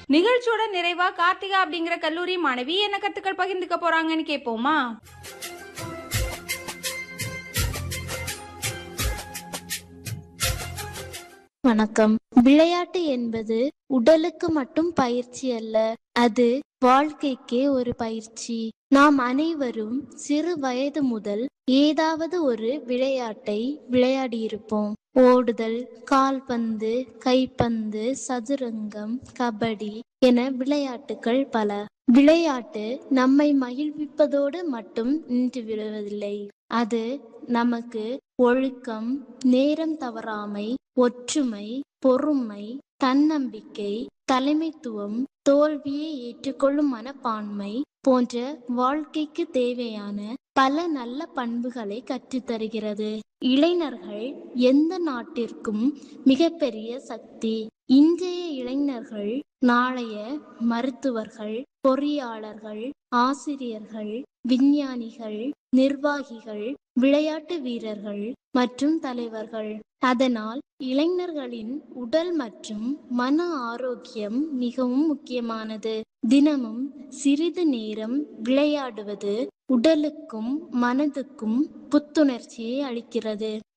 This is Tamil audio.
நிகழ்ச்சியோட நிறைவா கார்த்திகா அப்படிங்கிற கல்லூரி மாணவி என்ன கத்துக்கள் பகிர்ந்துக்க போறாங்கன்னு கேட்போமா வணக்கம் விளையாட்டு என்பது உடலுக்கு மட்டும் பயிற்சி அல்ல அது வாழ்க்கைக்கே ஒரு பயிற்சி நாம் அனைவரும் சிறு வயது முதல் ஏதாவது ஒரு விளையாட்டை விளையாடியிருப்போம் ஓடுதல் கால்பந்து கைப்பந்து சதுரங்கம் கபடி என விளையாட்டுகள் பல விளையாட்டு நம்மை மகிழ்விப்பதோடு மட்டும் நின்று விடுவதில்லை அது நமக்கு ஒழுக்கம் நேரம் தவறாமை ஒற்றுமை பொறுமை தன்னம்பிக்கை தலைமைத்துவம் தோல்வியை ஏற்றுக்கொள்ளும் மனப்பான்மை போன்ற வாழ்க்கைக்கு தேவையான பல நல்ல பண்புகளை கற்றுத்தருகிறது இளைஞர்கள் எந்த நாட்டிற்கும் மிகப்பெரிய சக்தி இன்றைய இளைஞர்கள் நாளைய மருத்துவர்கள் பொறியாளர்கள் ஆசிரியர்கள் விஞ்ஞானிகள் நிர்வாகிகள் விளையாட்டு வீரர்கள் மற்றும் தலைவர்கள் அதனால் இளைஞர்களின் உடல் மற்றும் மன ஆரோக்கியம் மிகவும் முக்கியமானது தினமும் சிறிது நேரம் விளையாடுவது உடலுக்கும் மனதுக்கும் புத்துணர்ச்சியை அளிக்கிறது